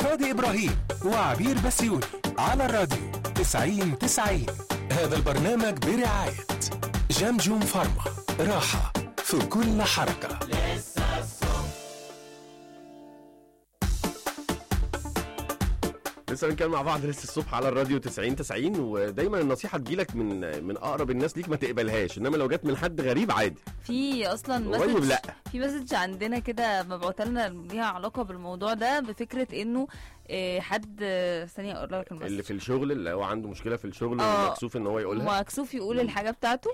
شادي إبراهيم وعبير بسيوني على الراديو 90 90 هذا البرنامج برعاية جمجم فارما راحة في كل حركة لسه بنتكلم مع بعض لسه الصبح على الراديو 90 90 ودايما النصيحه تجيلك من من اقرب الناس ليك ما تقبلهاش انما لو جت من حد غريب عادي في اصلا قريب مسج لا في مسج عندنا كده مبعوثه لنا ليها علاقه بالموضوع ده بفكره انه آه، حد آه، ثانيه اقول لك المسج اللي في الشغل اللي هو عنده مشكله في الشغل آه. ومكسوف ان هو يقولها مكسوف يقول الحاجه بتاعته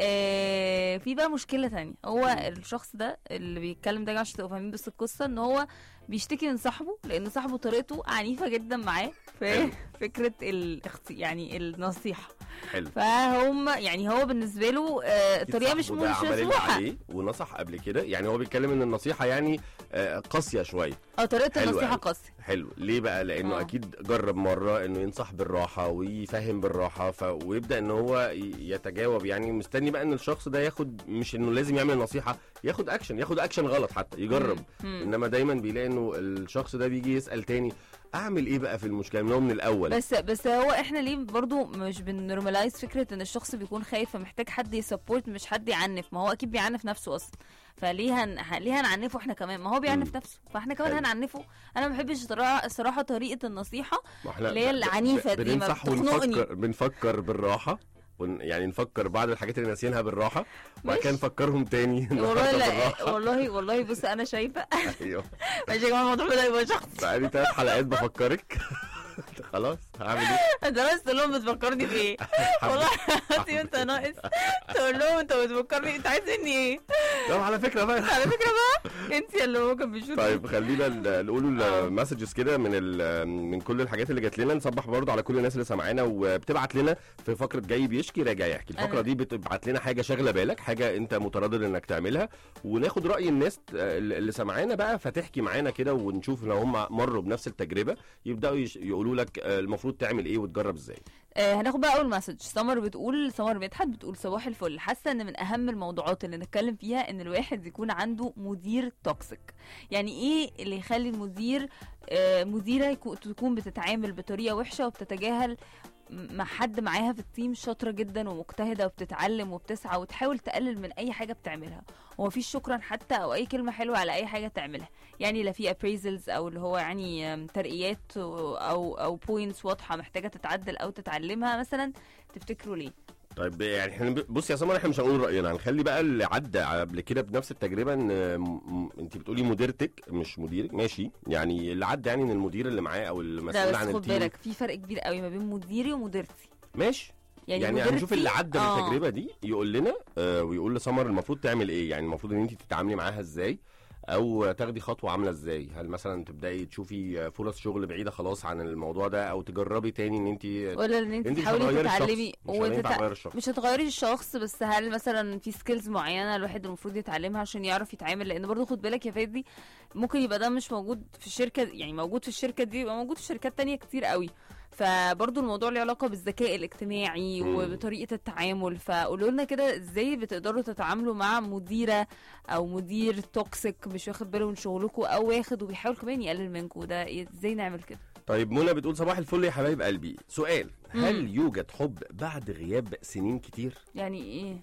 آه في بقى مشكله تانية هو الشخص ده اللي بيتكلم ده عشان تبقوا فاهمين بس القصه ان هو بيشتكي من صاحبه لان صاحبه طريقته عنيفه جدا معاه في حلو. فكره الاخت... يعني النصيحه حلو فهم يعني هو بالنسبه له آه الطريقه مش صاحبه ده مش عمل اللي مسموحه عليه ونصح قبل كده يعني هو بيتكلم ان النصيحه يعني آه، قاسيه شويه اه طريقه حلو النصيحه أوي. قاسيه حلو ليه بقى لانه آه. اكيد جرب مره انه ينصح بالراحه ويفهم بالراحه ف... ويبدا ان هو ي- يتجاوب يعني مستني بقى ان الشخص ده ياخد مش انه لازم يعمل نصيحه ياخد اكشن ياخد اكشن غلط حتى يجرب مم. انما دايما بيلاقي انه الشخص ده بيجي يسال تاني اعمل ايه بقى في المشكله من هو من الاول بس بس هو احنا ليه برضو مش بنورماليز فكره ان الشخص بيكون خايف فمحتاج حد يسبورت مش حد يعنف ما هو اكيد بيعنف نفسه اصلا فليه هن... ه- ليه هنعنفه احنا كمان ما هو بيعنف مم. نفسه فاحنا كمان حلو. هنعنفه انا ما بحبش الصراحه الصراحه طريقه النصيحه ما احنا اللي هي ب- ب- العنيفة دي، ما بننصح بتخنقني. ونفكر بنفكر بالراحه ون... يعني نفكر بعض الحاجات اللي ناسيينها بالراحه وبعد كده ماشي. نفكرهم تاني والله النهارده لا بالراحه والله والله بص انا شايفه ايوه ماشي يا جماعه الموضوع بدا يبقى شخصي بقالي ثلاث حلقات بفكرك خلاص هعمل ايه؟ انت بس تقول لهم بتفكرني بايه والله العظيم انت ناقص تقول لهم انت بتفكرني انت عايز مني ايه طب على فكره بقى على فكره بقى انت اللي ممكن بيشوف طيب خلينا ال- نقول آه. المسجز كده من ال- من كل الحاجات اللي جات لنا نصبح برضو على كل الناس اللي سامعانا وبتبعت لنا في فقره جاي بيشكي راجع يحكي الفقره أنا- دي بتبعت لنا حاجه شاغله بالك حاجه انت متردد انك تعملها وناخد راي الناس آه، اللي سامعانا بقى فتحكي معانا كده ونشوف لو هم مروا بنفس التجربه يبداوا يش- يقولوا لك آه، المفروض تعمل ايه وتجرب ازاي آه هناخد بقى اول مسج سمر بتقول سمر مدحت بتقول صباح الفل حاسه ان من اهم الموضوعات اللي نتكلم فيها ان الواحد يكون عنده مدير توكسيك يعني ايه اللي يخلي المدير آه مديره يكو- تكون بتتعامل بطريقه وحشه وبتتجاهل مع حد معاها في التيم شاطره جدا ومجتهده وبتتعلم وبتسعى وتحاول تقلل من اي حاجه بتعملها ومفيش شكرا حتى او اي كلمه حلوه على اي حاجه تعملها يعني لا في appraisals او اللي هو يعني آم، ترقيات او او بوينتس واضحه محتاجه تتعدل او تتعلمها مثلا تفتكروا ليه طيب يعني احنا ب- بص يا سمر احنا مش هنقول راينا هنخلي بقى اللي عدى قبل كده بنفس التجربه ان م- م- انت بتقولي مديرتك مش مديرك ماشي يعني اللي عدى يعني ان المدير اللي معاه او ده المسؤول بس عن خد التيم بالك في فرق كبير قوي ما بين مديري ومديرتي ماشي يعني, يعني, مديرتي هنشوف اللي عدى آه. بالتجربه دي يقول لنا آه ويقول لسمر المفروض تعمل ايه يعني المفروض ان انت تتعاملي معاها ازاي او تاخدي خطوه عامله ازاي هل مثلا تبداي تشوفي فرص شغل بعيده خلاص عن الموضوع ده او تجربي تاني ان انت ولا ان انت انت مش تحاولي هتغيري الشخص تتعلمي مش هينفع وتت... تغير الشخص مش هتغيري الشخص بس هل مثلا في سكيلز معينه الواحد المفروض يتعلمها عشان يعرف يتعامل لان برضو خد بالك يا فادي ممكن يبقى ده مش موجود في الشركه يعني موجود في الشركه دي يبقى موجود في شركات تانية كتير قوي فبرضو الموضوع له علاقه بالذكاء الاجتماعي مم. وبطريقه التعامل فقولوا لنا كده ازاي بتقدروا تتعاملوا مع مديره او مدير توكسيك مش واخد باله من شغلكم او واخد وبيحاول كمان يقلل منكم ده إيه- ازاي نعمل كده طيب منى بتقول صباح الفل يا حبايب قلبي سؤال هل مم. يوجد حب بعد غياب سنين كتير يعني ايه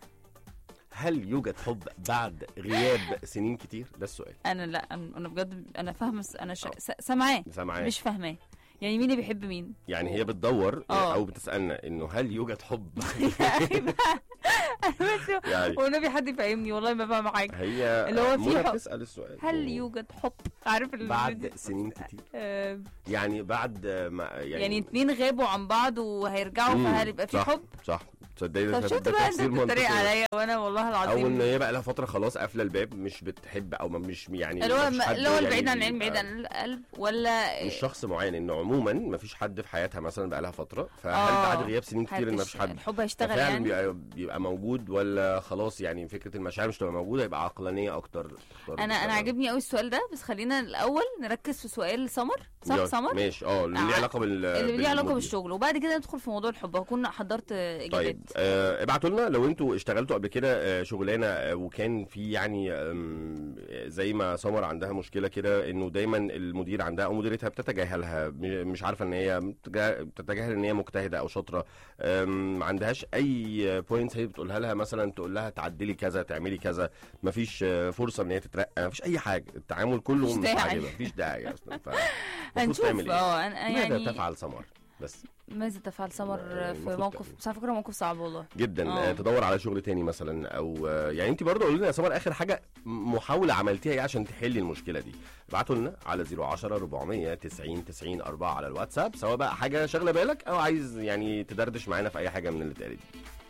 هل يوجد حب بعد غياب سنين كتير ده السؤال انا لا انا أنا بجد انا فاهمه انا شا... آه. س- سامعاه سامعاك مش فاهماه يعني مين اللي بيحب مين يعني هي بتدور آه. او بتسالنا انه هل يوجد حب يعني بقى- أنا بس يعني والنبي حد يفهمني والله ما فاهم حاجه هي اللي هو في منى حب. بتسال السؤال هل يوجد حب عارف ال- بعد سنين كتير آه، يعني بعد ما يعني, يعني, يعني اتنين غابوا عن بعض وهيرجعوا مم، فهل يبقى في صح، حب صح تصدقي طب ده شفت ده بقى انت تفسير بتتريق منطقي. عليا وانا والله او العظيم ان هي بقى لها فتره خلاص قافله الباب مش بتحب او ما- مش يعني اللي هو مفيش حد اللي هو يعني البعيد عن العلم بيبقى- بعيد عن القلب ولا مش شخص معين انه عموما ما فيش حد في حياتها مثلا بقى لها فتره فهل آه، بعد غياب سنين كتير ان ما فيش حد الحب هيشتغل فعلا يعني بيبقى, بيبقى موجود ولا خلاص يعني فكره المشاعر مش تبقى موجوده يبقى عقلانيه اكتر تختار انا انا تختار- عاجبني قوي السؤال ده بس خلينا الاول نركز في سؤال سمر صح يلا، سمر ماشي اه اللي ليه آه، علاقه بال اللي ليه علاقه بالمدير. بالشغل وبعد كده ندخل في موضوع الحب هكون حضرت اجابات طيب آه، ابعتوا لنا لو انتوا اشتغلتوا قبل كده آه، شغلانه آه، وكان في يعني آم، زي ما سمر عندها مشكله كده انه دايما المدير عندها او مديرتها بتتجاهلها م- مش عارفه ان هي متجا- بتتجاهل ان هي مجتهده او شاطره آم، ما عندهاش اي بوينتس هي بتقولها لها مثلا تقول لها تعدلي كذا تعملي كذا مفيش آه، فرصه ان هي تترقى مفيش اي حاجه التعامل كله مفيش مش داعي. عاجبها مفيش داعي اصلا ف المفروض هنشوف تعمل ايه؟ اه أنا- ماذا يعني تفعل سمر بس ماذا تفعل سمر آه، في المفروض موقف تعمل. بس على فكره موقف صعب والله جدا آه. آه. تدور على شغل تاني مثلا او آه، يعني انت برضه قولي لنا يا سمر اخر حاجه محاوله عملتيها ايه عشان تحلي المشكله دي ابعتوا لنا على 010 400 90 90 4 على الواتساب سواء بقى حاجه شاغله بالك او عايز يعني تدردش معانا في اي حاجه من اللي اتقالت دي